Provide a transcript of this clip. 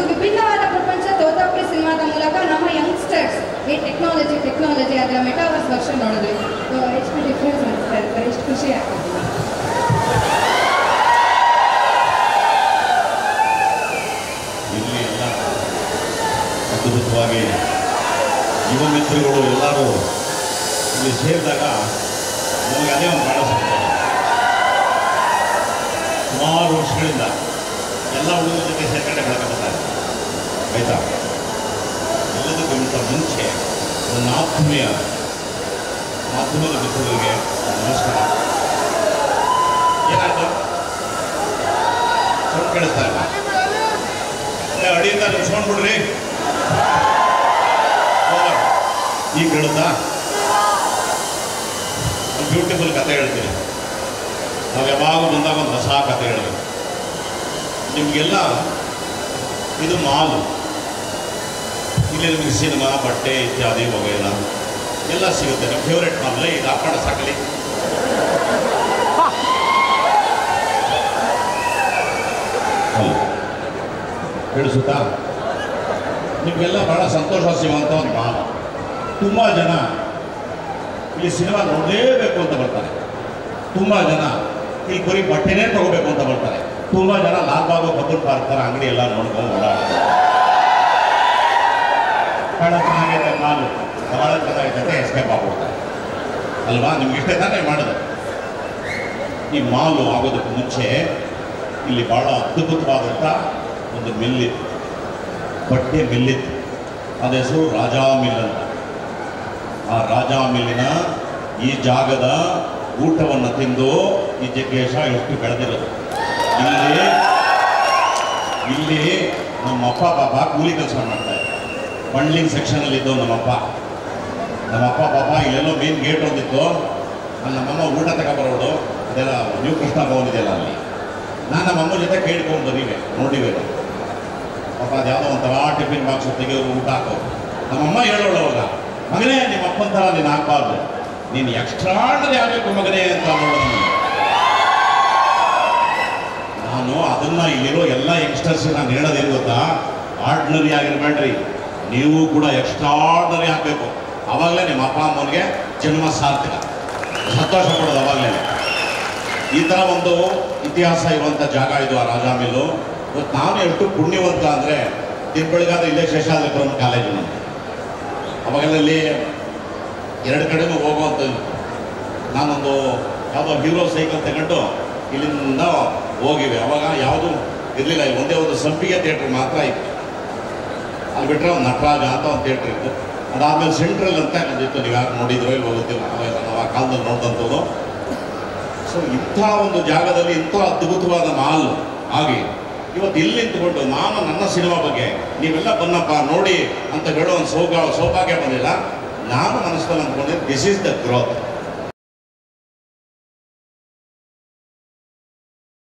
ವಿಭಿನ್ನವಾದ ಪ್ರಪಂಚ ತೋತಾಪುರಿ ಸಿನಿಮಾದ ಮೂಲಕ ನಮ್ಮ ಯಂಗ್ಸ್ಟರ್ಸ್ ಈ ಟೆಕ್ನಾಲಜಿ ಟೆಕ್ನಾಲಜಿ ಅದರ ಮೆಟಾವರ್ಸ್ ವರ್ಷನ್ ನೋಡಿದ್ವಿ So, ಎಷ್ಟು ಡಿಫ್ರೆನ್ಸ್ ಅನಿಸ್ತಾ ಇರ್ತಾರೆ ಎಷ್ಟು ಖುಷಿ ಆಗ್ತದೆ ಇಲ್ಲಿ ಎಲ್ಲ ಅದ್ಭುತವಾಗಿ ಯುವ ಮಿತ್ರಗಳು ಎಲ್ಲರೂ ಇಲ್ಲಿ ಸೇರಿದಾಗ ನಮಗೆ ಅದೇ ಒಂದು ಭಾಳ ಸಂತೋಷ ಸುಮಾರು ವರ್ಷಗಳಿಂದ ಎಲ್ಲ ಹುಡುಗರ ಜೊತೆ ಸೇರ್ಕೊಂಡೆ ಬೆಳಕತ್ತಾರೆ ಆಯ್ತಾ ಎಲ್ಲದಕ್ಕಿಂತ ಮುಂಚೆ ನನ್ನ ಆತ್ಮೀಯ ಮಾಧ್ಯಮದ ಮಿತ್ರರಿಗೆ ನಮಸ್ಕಾರ ಏನಾಯ್ತು ಸೌಂಡ್ ಕೇಳಿಸ್ತಾ ಇಲ್ಲ ಏ, ಅಡಿಯಿಂದ ನಿಲ್ಸ್ಕೊಂಡ್ಬಿಡ್ರಿ ಈಗ ಹೇಳುತ್ತಾ ಒಂದು ಬ್ಯೂಟಿಫುಲ್ ಕತೆ ಹೇಳ್ತೀನಿ ನಾವು ಯಾವಾಗ ಬಂದಾಗ ಒಂದು ಹೊಸ ಕತೆ ಹೇಳಬೇಕು ನಿಮಗೆಲ್ಲ ಇದು ಮಾಲು ಇಲ್ಲಿ ನಿಮಗೆ ಸಿನಿಮಾ ಬಟ್ಟೆ ಇತ್ಯಾದಿ ವಗೈರ ಎಲ್ಲ ಸಿಗುತ್ತೆ ನಿಮ್ಮ ಫೇವ್ರೆಟ್ ಮಾಲ್ ಈಗ ಅಪ್ಪಣ ಸಾಕಲಿ ಹೌದು ಕೇಳಿಸುತ್ತಾ ನಿಮಗೆಲ್ಲ ಬಹಳ ಸಂತೋಷ ಸಿಗುವಂಥ ಒಂದು ಮಾಲ್ ತುಂಬ ಜನ ಈ ಸಿನಿಮಾ ನೋಡಲೇಬೇಕು ಅಂತ ಬರ್ತಾರೆ ತುಂಬ ಜನ ಈ ಬರೀ ಬಟ್ಟೆನೇ ತಗೋಬೇಕು ಅಂತ ಬರ್ತಾರೆ ತುಂಬ ಜನ ಲಾಲ್ಬಾಗು ಕಬ್ಬನ್ ಪಾರ್ಕ್ ಥರ ಅಂಗಡಿ ಎಲ್ಲ ನೋಡ್ಕೊಂಡು ಓಡಾಡ್ತಾರೆ ಬಹಳ ಚೆನ್ನಾಗೈತೆ ಮಾಲು ಬಹಳ ಚೆನ್ನಾಗೈತೆ ಎಸ್ಕೇಪ್ ಆಗ್ಬಿಡ್ತಾರೆ ಅಲ್ವಾ ನಿಮ್ಗೆ ಇಷ್ಟೇ ತಾನೇ ಮಾಡೋದು ಈ ಮಾಲು ಆಗೋದಕ್ಕೆ ಮುಂಚೆ ಇಲ್ಲಿ ಬಹಳ ಅದ್ಭುತವಾದಂಥ ಒಂದು ಮಿಲ್ಲಿತ್ತು ಬಟ್ಟೆ ಮಿಲ್ಲಿತ್ತು ಅದ ಹೆಸರು ರಾಜಾ ಮಿಲ್ ಅಂತ ಆ ರಾಜಾ ಮಿಲ್ಲಿನ ಈ ಜಾಗದ ಊಟವನ್ನು ತಿಂದು ಈ ಜಗ್ಗೇಶ ಎಷ್ಟು ಬೆಳೆದಿರೋದು ಇಲ್ಲಿ ಇಲ್ಲಿ ನಮ್ಮ ಅಪ್ಪ ಪಾಪ ಕೂಲಿ ಕೆಲಸ ಮಾಡ್ತಾ ಇದ್ದ ಬಂಡ್ಲಿಂಗ್ ಸೆಕ್ಷನಲ್ಲಿ ಇದ್ದವು ನಮ್ಮಪ್ಪ ನಮ್ಮಪ್ಪ ಪಾಪ ಇಲ್ಲೆಲ್ಲೋ ಮೇನ್ ಗೇಟ್ ಒಂದಿತ್ತು ಅಲ್ಲಿ ನಮ್ಮಮ್ಮ ಊಟ ತಗೊಬರೋಡು ಅದೆಲ್ಲ ನ್ಯೂ ಕೃಷ್ಣ ಭವನ್ ಇದೆಯಲ್ಲ ಅಲ್ಲಿ ನಾನು ನಮ್ಮಮ್ಮ ಜೊತೆ ಕೇಳ್ಕೊಂಡು ಬಂದಿವೆ ನೋಡಿವೆ ನಾವು. ಪಾಪ ಅದು ಯಾವುದೋ ಒಂಥರ ಟಿಫಿನ್ ಬಾಕ್ಸ್ ತೆಗೆಯೋರು ಊಟ ಹಾಕೋರು ನಮ್ಮಮ್ಮ ಹೇಳೋಳು ಅವಾಗ ಮಗನೇ ನಿಮ್ಮ ಅಪ್ಪನ ಥರ ನೀನು ಹಾಕ್ಬಾರ್ದು ನೀನು ಎಕ್ಸ್ಟ್ರಾಡರಿ ಆಗಬೇಕು ಮಗನೇ ಅಂತ ಅನ್ನೋಳು ನಮ್ಮನ್ನ. ನಾನು ಅದನ್ನ ಇಲ್ಲಿರೋ ಎಲ್ಲ ಯಂಗ್ಸ್ಟರ್ಸ್ ನಾನು ಹೇಳೋದೇನು ಗೊತ್ತಾ ಆರ್ಡಿನರಿ ಆಗಿರ್ಬೇಡ್ರಿ ನೀವು ಕೂಡ ಎಕ್ಸ್ಟ್ರಾರ್ಡನರಿ ಆಗಬೇಕು ಅವಾಗಲೇ ನಿಮ್ಮ ಅಪ್ಪ ಅಮ್ಮನಿಗೆ ಜನ್ಮ ಸಾರ್ಥಕ ಸಂತೋಷ ಪಡೋದು ಅವಾಗಲೇ ಈ ಥರ ಒಂದು ಇತಿಹಾಸ ಇರುವಂಥ ಜಾಗ ಇದು ಆ ರಾಜಾ ಮಿಲ್ಲು ಇವತ್ತು ನಾನು ಎಷ್ಟು ಪುಣ್ಯವಂತ ಅಂದರೆ ದಿನ ಬೆಳಗಾದ ಇಲ್ಲೇ ಶೇಷಾದ್ರಿಪುರಂ ಕಾಲೇಜು ನಮ್ಮದು ಅವಾಗೆಲ್ಲ ಇಲ್ಲಿ ಎರಡು ಕಡೆನೂ ಹೋಗುವಂಥದ್ದು ನಾನೊಂದು ಯಾವುದೋ ಹೀರೋ ಸೈಕಲ್ ತಗೊಂಡು ಇಲ್ಲಿಂದ ಹೋಗಿವೆ ಅವಾಗ ಯಾವುದು ಇರಲಿಲ್ಲ ಇಲ್ಲಿ ಒಂದೇ ಒಂದು ಸಂಪಿಗೆ ಥಿಯೇಟ್ರ್ ಮಾತ್ರ ಇತ್ತು ಅಲ್ಲಿ ಬಿಟ್ಟರೆ ಒಂದು ನಟರಾಜ ಅಂತ ಒಂದು ಥಿಯೇಟ್ರ್ ಇತ್ತು ಅದಾದ್ಮೇಲೆ ಸೆಂಟ್ರಲ್ ಅಂತ ಒಂದಿತ್ತು ನೀವು ಯಾರು ನೋಡಿದ್ರೋ ಇಲ್ಲಿ ಹೋಗುತ್ತಿಲ್ಲ ಅವಾಗ ನಾವು ಆ ಕಾಲದಲ್ಲಿ ನೋಡಿದಂಥದ್ದು ಸೊ ಇಂಥ ಒಂದು ಜಾಗದಲ್ಲಿ ಇಂಥ ಅದ್ಭುತವಾದ ಮಾಲ್ ಆಗಿ ಇವತ್ತು ಇಲ್ಲಿ ನಿಂತ್ಕೊಂಡು ನಾನು ನನ್ನ ಸಿನಿಮಾ ಬಗ್ಗೆ ನೀವೆಲ್ಲ ಬನ್ನಪ್ಪ ನೋಡಿ ಅಂತ ಹೇಳೋ ಒಂದು ಸೌಭಾಗ್ಯ ಸೌಭಾಗ್ಯ ಬಂದಿಲ್ಲ ನಾನು ಮನಸ್ಸಲ್ಲಿ ಅಂದ್ಕೊಂಡೆ ದಿಸ್ ಈಸ್ ದ ಗ್ರೋತ್